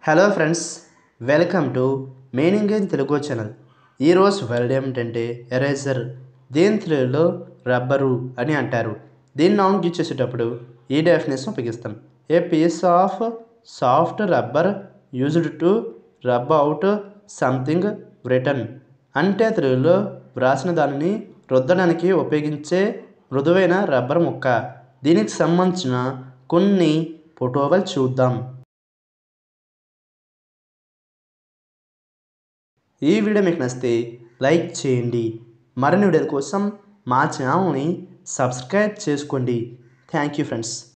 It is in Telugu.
hello friends welcome to meaning in Telugu channel ఈరోజు వర్డ్ ఏమిటంటే ఎరేజర్ దీని తెలుగులో రబ్బరు అని అంటారు దీన్ని నౌన్ ఇచ్చేసేటప్పుడు ఈ డెఫినేషన్ ఉపయోగిస్తాం a piece of soft rubber used to rub out something written అంటే తెలుగులో వ్రాసిన దానిని రుద్దడానికి ఉపయోగించే మృదువైన రబ్బర్ ముక్క దీనికి సంబంధించిన కొన్ని ఫోటోలు చూద్దాం ఈ వీడియో మీకు నచ్చితే లైక్ చేయండి మరిన్ని వీడియోల కోసం మా ఛానల్ని సబ్స్క్రైబ్ చేసుకోండి థ్యాంక్ యూ ఫ్రెండ్స్